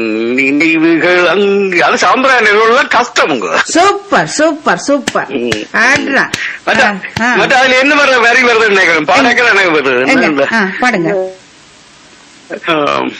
நினைவுகள் அங்கு அது சாம்பிராய நிறுவனம் கஷ்டமுங்க சூப்பர் சூப்பர் சூப்பர் ம். ஆட்ரா மற்ற ஆ, ஆ. மற்ற அதுல என்ன வர வரி வருதுன்னு நினைக்கிறேன் பாடக்கள் எனக்கு வருது எங்க? என்ன ஆ, பாடுங்க ஆம்.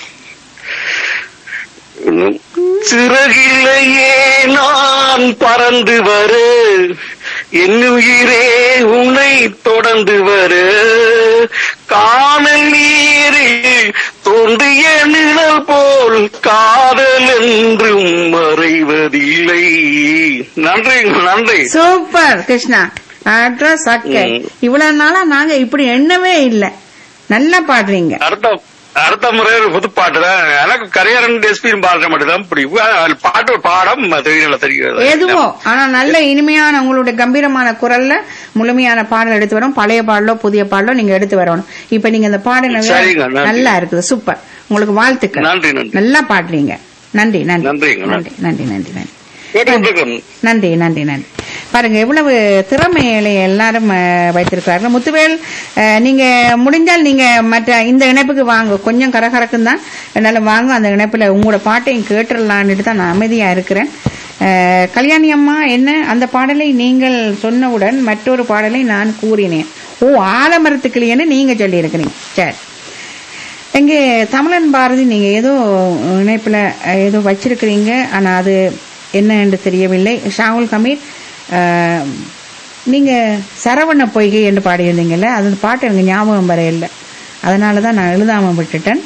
சிறகிலேயே நான் பறந்து வர என் உயிரே உன்னை தொடர்ந்து வர காணல் நீரில் தோன்றிய நிழல் போல் காதல் என்றும் மறைவதில்லை நன்றி நன்றி சூப்பர் கிருஷ்ணா ஆட்ரா சக்க ம். இவ்வளவு நாளா நாங்க இப்படி எண்ணவே இல்ல நல்லா பாடுறீங்க அடுத்த அடுத்த முறை ஒரு புது பாட்டு தான் எனக்கு கரையாரன் எஸ்பியும் பாடுற மட்டும் தான் பிடிக்கும் அது பாட்டு பாடம் தெரியல தெரிகிறது எதுவோ ஆனா நல்ல இனிமையான உங்களுடைய கம்பீரமான குரல்ல முழுமையான பாடல் எடுத்து வரும் பழைய பாடலோ புதிய பாடலோ நீங்க எடுத்து வரணும் இப்ப நீங்க இந்த பாடல் சரிங்க, நன்றி. நல்லா இருக்குது சூப்பர் உங்களுக்கு வாழ்த்துக்கள் நன்றி நன்றி நல்லா பாடுறீங்க நன்றி நன்றி நன்றிங்க, நன்றி நன்றி நன்றி நன்றி கேட்டுக்கொண்டிருக்கோம். நன்றி நன்றி நன்றி பாருங்க எவ்வளவு திறமைகளை எல்லாரும் அஹ், வைத்திருக்கிறார்கள் முத்துவேல் அஹ், நீங்க முடிஞ்சால் நீங்க மற்ற இந்த இணைப்புக்கு வாங்க கொஞ்சம் கரகரக்கும் தான் என்னால வாங்க அந்த இணைப்புல உங்களோட பாட்டையும் கேட்டுடலான்ட்டு தான் நான் அமைதியா இருக்கிறேன் அஹ், கல்யாணி அம்மா என்ன அந்த பாடலை நீங்கள் சொன்னவுடன் மற்றொரு பாடலை நான் கூறினேன் ஓ ஆலமரத்துக்கிளியன்னு நீங்க சொல்லி இருக்கிறீங்க சரி எங்கே தமிழன் பாரதி நீங்க ஏதோ இணைப்புல அஹ், ஏதோ வச்சிருக்கிறீங்க ஆனா அது என்ன என்று தெரியவில்லை ஷாகுல் கமீர் அஹ், நீங்க சரவண பொய்கை என்று பாடியிருந்தீங்கல்ல அது பாட்டு எனக்கு ஞாபகம் வர இல்லை அதனால தான் நான் எழுதாம விட்டுட்டேன்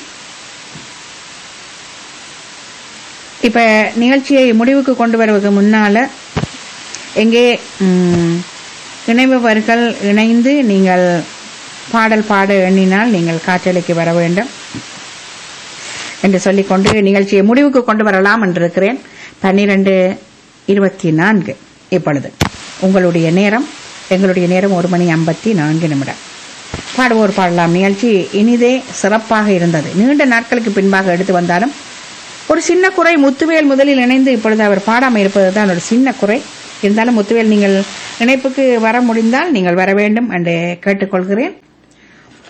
இப்ப நிகழ்ச்சியை முடிவுக்கு கொண்டு வருவதற்கு முன்னால எங்கே ம், இணைபவர்கள் இணைந்து நீங்கள் பாடல் பாட எண்ணினால் நீங்கள் காற்றலைக்கு வர வேண்டும் என்று சொல்லிக்கொண்டு நிகழ்ச்சியை முடிவுக்கு கொண்டு வரலாம் என்றிருக்கிறேன் பன்னிரண்டு இருபத்தி நான்கு இப்பொழுது உங்களுடைய நேரம் எங்களுடைய நேரம் ஒரு மணி ஐம்பத்தி நான்கு நிமிடம் பாடுவோர் பாடலாம் நிகழ்ச்சி இனிதே சிறப்பாக இருந்தது நீண்ட நாட்களுக்கு பின்பாக எடுத்து வந்தாலும் ஒரு சின்ன குறை முத்துவேல் முதலில் இணைந்து இப்பொழுது அவர் பாடாமல் இருப்பது தான் ஒரு சின்ன குறை இருந்தாலும் முத்துவேல் நீங்கள் இணைப்புக்கு வர முடிந்தால் நீங்கள் வர வேண்டும் என்று கேட்டுக்கொள்கிறேன்